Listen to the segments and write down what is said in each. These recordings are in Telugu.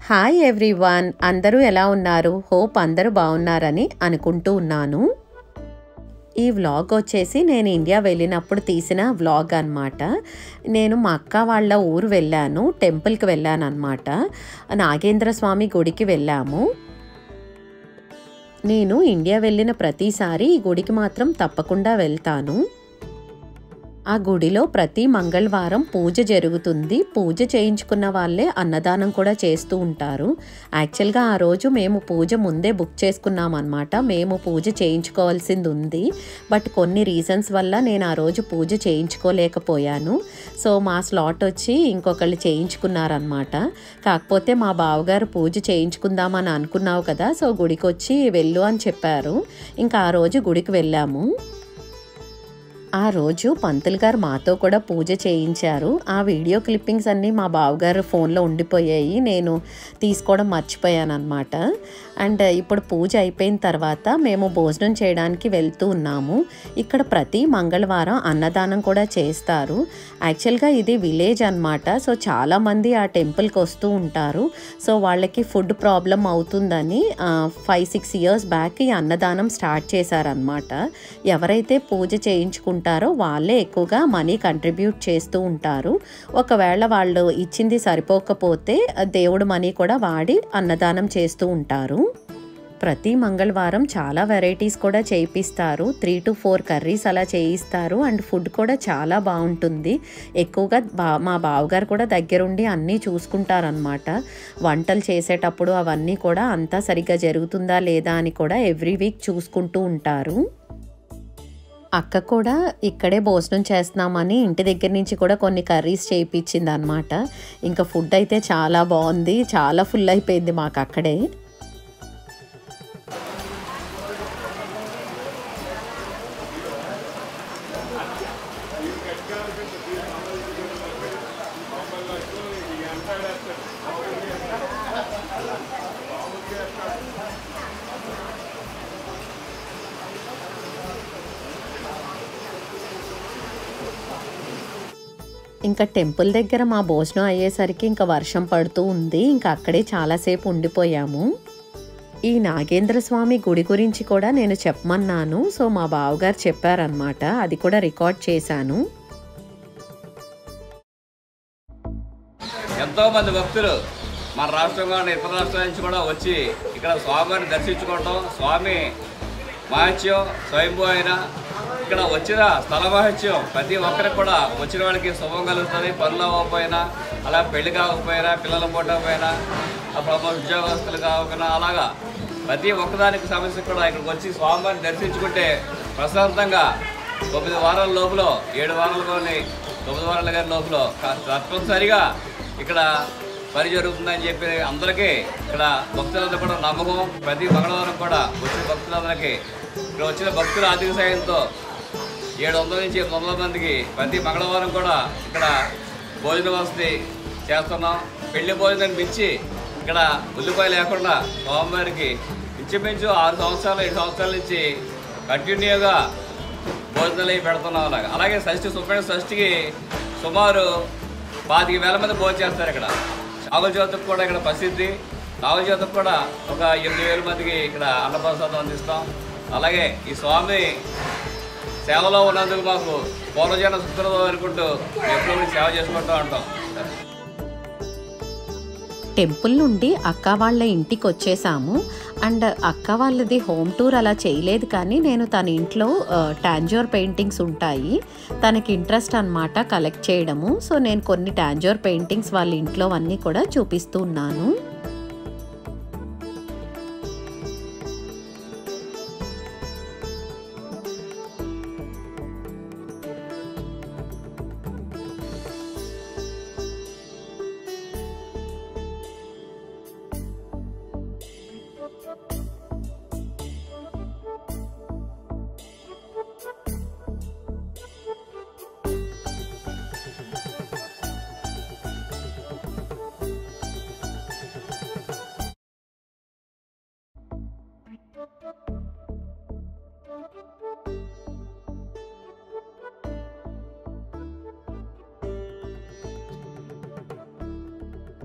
హాయ్ ఎవ్రీవన్ అందరూ ఎలా ఉన్నారు హోప్ అందరూ బాగున్నారని అనుకుంటూ ఉన్నాను ఈ వ్లాగ్ వచ్చేసి నేను ఇండియా వెళ్ళినప్పుడు తీసిన వ్లాగ్ అనమాట నేను మా అక్క వాళ్ళ ఊరు వెళ్ళాను టెంపుల్కి వెళ్ళాను అనమాట నాగేంద్ర స్వామి గుడికి వెళ్ళాము నేను ఇండియా వెళ్ళిన ప్రతిసారి ఈ గుడికి మాత్రం తప్పకుండా వెళ్తాను ఆ గుడిలో ప్రతి మంగళవారం పూజ జరుగుతుంది పూజ చేయించుకున్న వాళ్ళే అన్నదానం కూడా చేస్తూ ఉంటారు యాక్చువల్గా ఆ రోజు మేము పూజ ముందే బుక్ చేసుకున్నాం అనమాట మేము పూజ చేయించుకోవాల్సింది ఉంది బట్ కొన్ని రీజన్స్ వల్ల నేను ఆ రోజు పూజ చేయించుకోలేకపోయాను సో మా స్లాట్ వచ్చి ఇంకొకళ్ళు చేయించుకున్నారనమాట కాకపోతే మా బావగారు పూజ చేయించుకుందామని అనుకున్నావు కదా సో గుడికి వచ్చి వెళ్ళు అని చెప్పారు ఇంకా ఆ రోజు గుడికి వెళ్ళాము ఆ రోజు పంతులు గారు మాతో కూడా పూజ చేయించారు ఆ వీడియో క్లిప్పింగ్స్ అన్నీ మా బావగారు ఫోన్లో ఉండిపోయాయి నేను తీసుకోవడం మర్చిపోయాను అనమాట అండ్ ఇప్పుడు పూజ అయిపోయిన తర్వాత మేము భోజనం చేయడానికి వెళ్తూ ఉన్నాము ఇక్కడ ప్రతి మంగళవారం అన్నదానం కూడా చేస్తారు యాక్చువల్గా ఇది విలేజ్ అనమాట సో చాలామంది ఆ టెంపుల్కి వస్తూ ఉంటారు సో వాళ్ళకి ఫుడ్ ప్రాబ్లం అవుతుందని ఫైవ్ సిక్స్ ఇయర్స్ బ్యాక్ ఈ అన్నదానం స్టార్ట్ చేశారనమాట ఎవరైతే పూజ చేయించుకుంటారో వాళ్ళే ఎక్కువగా మనీ కంట్రిబ్యూట్ చేస్తూ ఉంటారు ఒకవేళ వాళ్ళు ఇచ్చింది సరిపోకపోతే దేవుడు మనీ కూడా వాడి అన్నదానం చేస్తూ ఉంటారు ప్రతి మంగళవారం చాలా వెరైటీస్ కూడా చేయిస్తారు త్రీ టు ఫోర్ కర్రీస్ అలా చేయిస్తారు అండ్ ఫుడ్ కూడా చాలా బాగుంటుంది ఎక్కువగా బా మా బావగారు కూడా దగ్గరుండి అన్నీ చూసుకుంటారనమాట వంటలు చేసేటప్పుడు అవన్నీ కూడా అంతా సరిగ్గా జరుగుతుందా లేదా అని కూడా ఎవ్రీ వీక్ చూసుకుంటూ ఉంటారు అక్క కూడా ఇక్కడే భోజనం చేస్తున్నామని ఇంటి దగ్గర నుంచి కూడా కొన్ని కర్రీస్ చేయించింది అనమాట ఇంకా ఫుడ్ అయితే చాలా బాగుంది చాలా ఫుల్ అయిపోయింది మాకు అక్కడే ఇంకా టెంపుల్ దగ్గర మా భోజనం అయ్యేసరికి ఇంకా వర్షం పడుతూ ఉంది ఇంకా అక్కడే చాలాసేపు ఉండిపోయాము ఈ నాగేంద్ర స్వామి గుడి గురించి కూడా నేను చెప్పమన్నాను సో మా బావగారు చెప్పారనమాట అది కూడా రికార్డ్ చేశాను ఎంతో మంది భక్తులు మన రాష్ట్రం కానీ ఇతర రాష్ట్రాల నుంచి కూడా వచ్చి ఇక్కడ స్వామివారిని దర్శించుకోవటం స్వామి మహత్యం స్వయంభూ అయిన ఇక్కడ వచ్చిన స్థల మహత్యం ప్రతి ఒక్కరికి కూడా వచ్చిన వాళ్ళకి శుభం కలుగుతుంది పనులు అవ్వకపోయినా అలా పెళ్లి కాకపోయినా పిల్లలు పుట్టకపోయినా అప్పుడు ఉద్యోగస్తులు కాకపోయినా అలాగా ప్రతి ఒక్కదానికి సమస్య కూడా ఇక్కడికి వచ్చి స్వామివారిని దర్శించుకుంటే ప్రశాంతంగా తొమ్మిది వారాల లోపల ఏడు వారాలు కానీ తొమ్మిది వారాల గారి లోపల కా- తప్పనిసరిగా ఇక్కడ పని జరుగుతుందని చెప్పి అందరికీ ఇక్కడ భక్తులందరూ కూడా నమ్మకం ప్రతి మంగళవారం కూడా వచ్చిన భక్తులందరికీ ఇక్కడ వచ్చిన భక్తుల ఆర్థిక సాయంతో ఏడు వందల నుంచి ఎనిమిది వందల మందికి ప్రతి మంగళవారం కూడా ఇక్కడ భోజన వసతి చేస్తున్నాం పెళ్లి భోజనం మించి ఇక్కడ ఉల్లిపాయ లేకుండా స్వామివారికి ఇంచుమించు ఆరు సంవత్సరాలు ఏడు సంవత్సరాల నుంచి కంటిన్యూగా భోజనాలు అవి పెడుతున్నాం అలాగా అలాగే షష్ఠి సుబ్రహ్మణ్య షష్ఠికి సుమారు పాతిక వేల మంది భోజనం చేస్తారు ఇక్కడ నాగుల జ్యోతికి కూడా ఇక్కడ ప్రసిద్ధి నాగుల జ్యోతికి కూడా ఒక ఎనిమిది వేల మందికి ఇక్కడ అన్నప్రసాదం అందిస్తాం అలాగే ఈ స్వామి సేవలో ఉన్నందుకు మాకు పూర్వజన సుఖం అనుకుంటూ ఎప్పుడూ సేవ చేసుకుంటూ ఉంటాం టెంపుల్ నుండి అక్క వాళ్ళ ఇంటికి వచ్చేసాము అండ్ అక్క వాళ్ళది హోమ్ టూర్ అలా చేయలేదు కానీ నేను తన ఇంట్లో టాంజోర్ పెయింటింగ్స్ ఉంటాయి తనకి ఇంట్రెస్ట్ అనమాట కలెక్ట్ చేయడము సో నేను కొన్ని టాంజోర్ పెయింటింగ్స్ వాళ్ళ ఇంట్లో అన్నీ కూడా చూపిస్తూ ఉన్నాను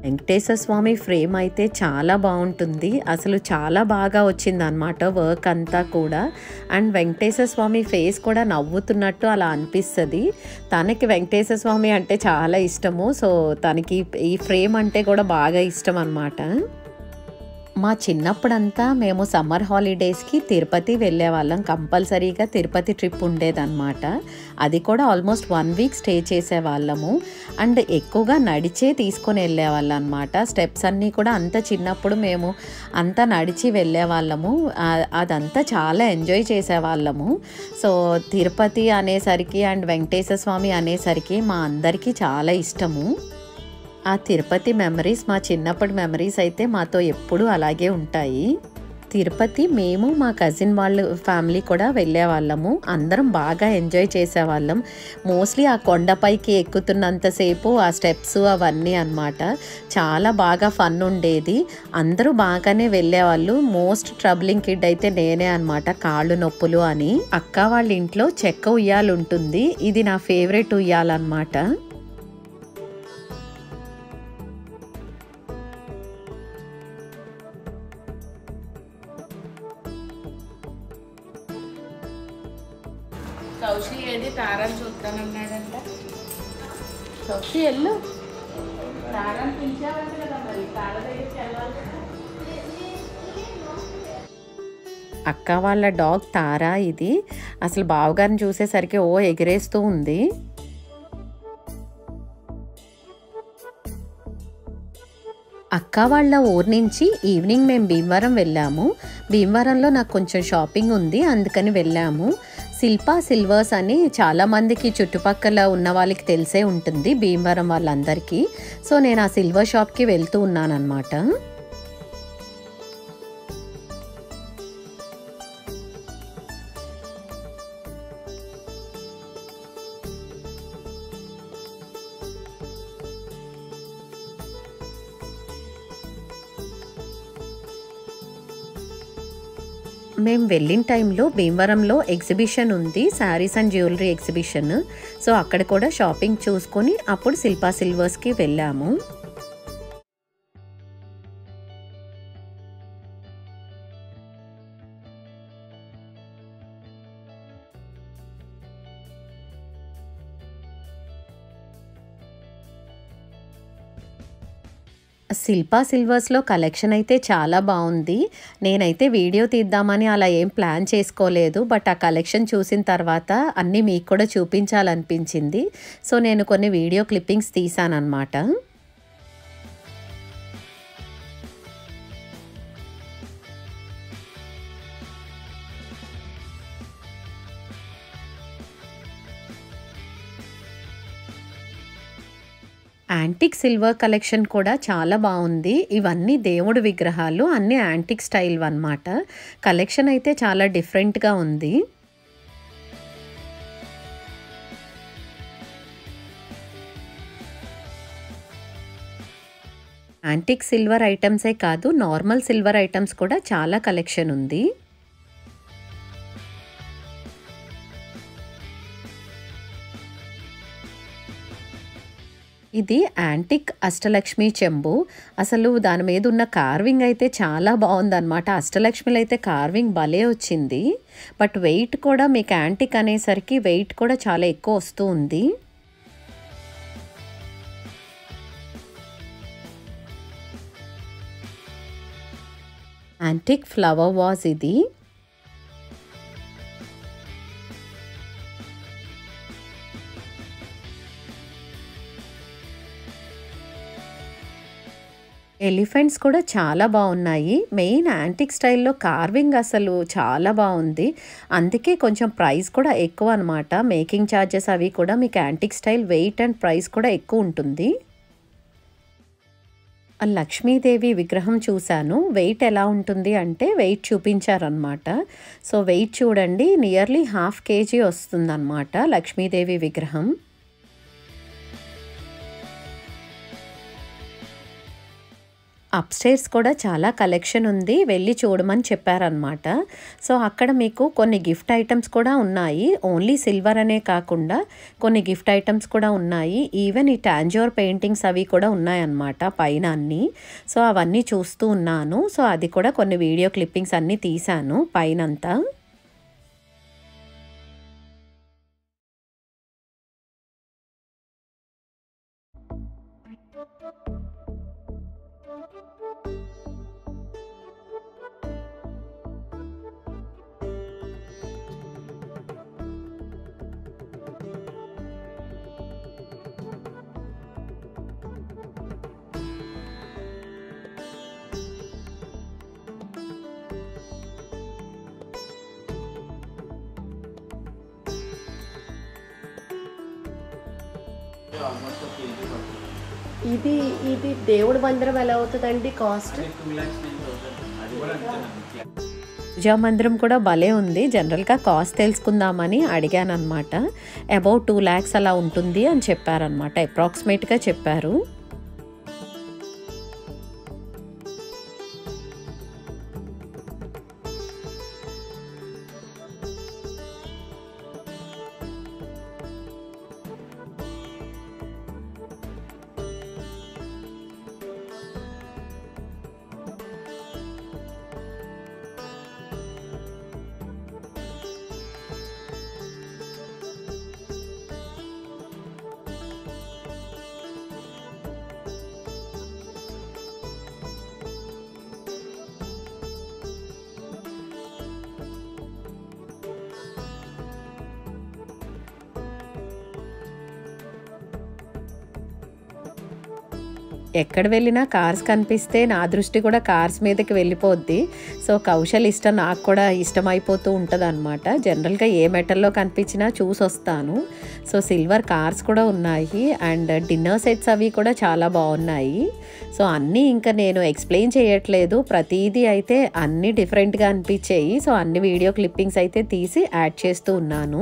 వెంకటేశ్వర స్వామి ఫ్రేమ్ అయితే చాలా బాగుంటుంది అసలు చాలా బాగా వచ్చింది అనమాట వర్క్ అంతా కూడా అండ్ వెంకటేశ్వర స్వామి ఫేస్ కూడా నవ్వుతున్నట్టు అలా అనిపిస్తుంది తనకి వెంకటేశ్వర స్వామి అంటే చాలా ఇష్టము సో తనకి ఈ ఫ్రేమ్ అంటే కూడా బాగా ఇష్టం అనమాట మా చిన్నప్పుడంతా మేము సమ్మర్ హాలిడేస్కి తిరుపతి వెళ్ళే వాళ్ళం కంపల్సరీగా తిరుపతి ట్రిప్ ఉండేదన్నమాట అది కూడా ఆల్మోస్ట్ వన్ వీక్ స్టే చేసేవాళ్ళము అండ్ ఎక్కువగా నడిచే తీసుకొని వెళ్ళేవాళ్ళం అనమాట స్టెప్స్ అన్నీ కూడా అంత చిన్నప్పుడు మేము అంతా నడిచి వెళ్ళేవాళ్ళము ఆ- అదంతా చాలా ఎంజాయ్ చేసేవాళ్ళము సో తిరుపతి అనేసరికి అండ్ వెంకటేశ్వర స్వామి అనేసరికి మా అందరికీ చాలా ఇష్టము ఆ తిరుపతి మెమరీస్ మా చిన్నప్పటి మెమరీస్ అయితే మాతో ఎప్పుడూ అలాగే ఉంటాయి తిరుపతి మేము మా కజిన్ వాళ్ళ ఫ్యామిలీ కూడా వెళ్ళేవాళ్ళము అందరం బాగా ఎంజాయ్ చేసేవాళ్ళం మోస్ట్లీ ఆ కొండపైకి ఎక్కుతున్నంతసేపు ఆ స్టెప్స్ అవన్నీ అన్నమాట చాలా బాగా ఫన్ ఉండేది అందరూ బాగానే వెళ్ళేవాళ్ళు మోస్ట్ ట్రబ్లింగ్ కిడ్ అయితే నేనే అన్నమాట కాళ్ళు నొప్పులు అని అక్క వాళ్ళ ఇంట్లో చెక్క ఉయ్యాలు ఉంటుంది ఇది నా ఫేవరెట్ ఉయ్యాలన్నమాట కౌశి ఏది తారాలు చూస్తానన్నాడంట సోషి ఎల్లు తారాలు పిలిచావంట కదా మరి తార దగ్గరికి వెళ్ళాలి కదా. అక్క వాళ్ళ డాగ్ తారా ఇది అసలు బావగారిని చూసేసరికి ఓ ఎగిరేస్తూ ఉంది అక్క వాళ్ళ ఊరు నుంచి ఈవినింగ్ మేము భీమవరం వెళ్ళాము భీమవరంలో నాకు కొంచెం షాపింగ్ ఉంది అందుకని వెళ్ళాము శిల్పా సిల్వర్స్ అని చాలా మందికి చుట్టుపక్కల ఉన్న వాళ్ళకి తెలిసే ఉంటుంది భీమవరం వాళ్ళందరికీ సో నేను ఆ సిల్వర్ షాప్కి వెళ్తూ ఉన్నానన్నమాట మేము వెళ్ళిన టైంలో భీమవరంలో ఎగ్జిబిషన్ ఉంది saris and jewellery exhibition so అక్కడ కూడా షాపింగ్ చూసుకొని అప్పుడు శిల్పా సిల్వర్స్కి వెళ్ళాము శిల్పా సిల్వర్స్లో కలెక్షన్ అయితే చాలా బాగుంది నేనైతే వీడియో తీద్దామని అలా ఏం ప్లాన్ చేసుకోలేదు బట్ ఆ కలెక్షన్ చూసిన తర్వాత అన్నీ మీకు కూడా చూపించాలనిపించింది సో నేను కొన్ని వీడియో క్లిప్పింగ్స్ తీసానమాట యాంటిక్ సిల్వర్ కలెక్షన్ కూడా చాలా బాగుంది ఇవన్నీ దేవుడి విగ్రహాలు అన్ని యాంటిక్ స్టైల్ అన్నమాట కలెక్షన్ అయితే చాలా డిఫరెంట్గా ఉంది యాంటిక్ సిల్వర్ ఐటమ్సే కాదు నార్మల్ సిల్వర్ ఐటమ్స్ కూడా చాలా కలెక్షన్ ఉంది ఇది యాంటిక్ అష్టలక్ష్మి చెంబు అసలు దాని మీద ఉన్న కార్వింగ్ అయితే చాలా బాగుందన్నమాట అష్టలక్ష్మిలో అయితే కార్వింగ్ భలే వచ్చింది బట్ వెయిట్ కూడా మీకు యాంటిక్ అనేసరికి వెయిట్ కూడా చాలా ఎక్కువ వస్తూ ఉంది యాంటిక్ ఫ్లవర్ వాజ్ ఇది ఎలిఫెంట్స్ కూడా చాలా బాగున్నాయి మెయిన్ యాంటిక్ స్టైల్లో కార్వింగ్ అసలు చాలా బాగుంది అందుకే కొంచెం ప్రైస్ కూడా ఎక్కువ అనమాట మేకింగ్ ఛార్జెస్ అవి కూడా మీకు antique style weight and price కూడా ఎక్కువ ఉంటుంది ఆ లక్ష్మీదేవి విగ్రహం చూశాను వెయిట్ ఎలా ఉంటుంది అంటే వెయిట్ చూపించారనమాట సో వెయిట్ చూడండి నియర్లీ హాఫ్ కేజీ వస్తుందన్నమాట లక్ష్మీదేవి విగ్రహం అప్స్టైర్స్ కూడా చాలా కలెక్షన్ ఉంది వెళ్ళి చూడమని చెప్పారనమాట సో అక్కడ మీకు కొన్ని గిఫ్ట్ ఐటమ్స్ కూడా ఉన్నాయి ఓన్లీ సిల్వర్ అనే కాకుండా కొన్ని గిఫ్ట్ ఐటమ్స్ కూడా ఉన్నాయి ఈవెన్ ఈ టాంజోర్ పెయింటింగ్స్ అవి కూడా ఉన్నాయన్నమాట పైన అన్నీ సో అవన్నీ చూస్తూ ఉన్నాను సో అది కూడా కొన్ని వీడియో క్లిప్పింగ్స్ అన్నీ తీశాను పైనంతా ఇది ఇది దేవుడి మందిరం ఎలా అవుతుందండి కాస్ట్ పూజా మందిరం కూడా భలే ఉంది జనరల్గా కాస్ట్ తెలుసుకుందామని అడిగాను అనమాట అబౌట్ టూ ల్యాక్స్ అలా ఉంటుంది అని చెప్పారనమాట అప్రాక్సిమేట్గా చెప్పారు ఎక్కడ వెళ్ళినా కార్స్ కనిపిస్తే నా దృష్టి కూడా కార్స్ మీదకి వెళ్ళిపోద్ది సో కౌశల్ ఇష్టం నాకు కూడా ఇష్టమైపోతూ ఉంటుంది అనమాట జనరల్గా ఏ మెటల్లో కనిపించినా చూసి వస్తాను సో సిల్వర్ కార్స్ కూడా ఉన్నాయి అండ్ డిన్నర్ సెట్స్ అవి కూడా చాలా బాగున్నాయి సో అన్నీ ఇంకా నేను ఎక్స్ప్లెయిన్ చేయట్లేదు ప్రతిదీ అయితే అన్నీ డిఫరెంట్గా అనిపించాయి సో అన్ని వీడియో క్లిప్పింగ్స్ అయితే తీసి యాడ్ చేస్తూ ఉన్నాను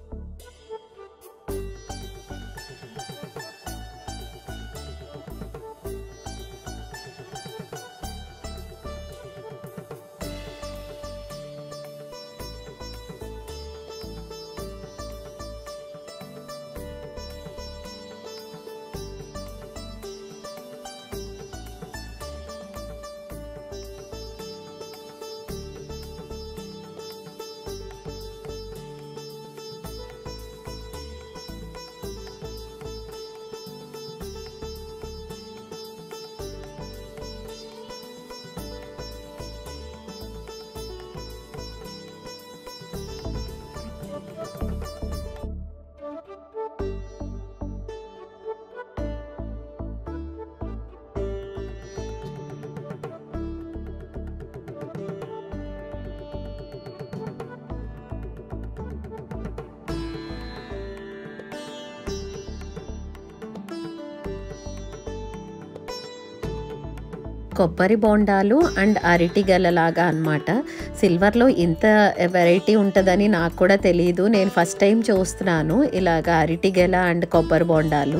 కొబ్బరి బోండాలు అండ్ అరటి గెలలాగా అనమాట సిల్వర్లో ఇంత వెరైటీ ఉంటుందని నాకు కూడా తెలియదు నేను ఫస్ట్ టైం చూస్తున్నాను ఇలాగ అరటి గెల అండ్ కొబ్బరి బోండాలు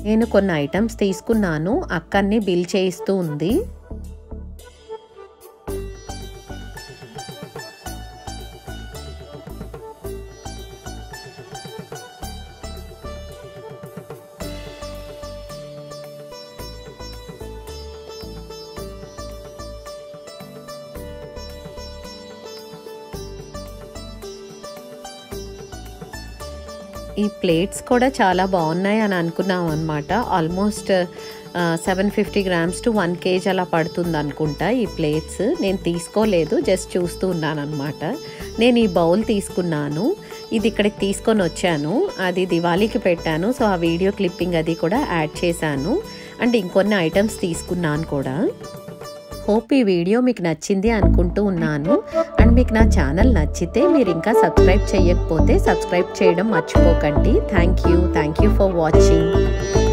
నేను కొన్ని ఐటమ్స్ తీసుకున్నాను అక్కన్ని బిల్ చేయిస్తూ ఉంది ఈ ప్లేట్స్ కూడా చాలా బాగున్నాయి అని అనుకున్నాం అనమాట almost seven fifty grams to one kg అలా పడుతుంది అనుకుంటా ఈ ప్లేట్స్ నేను తీసుకోలేదు జస్ట్ చూస్తూ ఉన్నాను అనమాట నేను ఈ బౌల్ తీసుకున్నాను ఇది ఇక్కడికి తీసుకొని వచ్చాను అది దివాళీకి పెట్టాను సో ఆ వీడియో క్లిప్పింగ్ అది కూడా యాడ్ చేశాను అండ్ ఇంకొన్ని ఐటమ్స్ తీసుకున్నాను కూడా హోప్ ఈ వీడియో మీకు నచ్చింది అనుకుంటూ ఉన్నాను అండ్ మీకు నా ఛానల్ నచ్చితే మీరు ఇంకా సబ్స్క్రైబ్ చేయకపోతే సబ్స్క్రైబ్ చేయడం మర్చిపోకండి thank you thank you for watching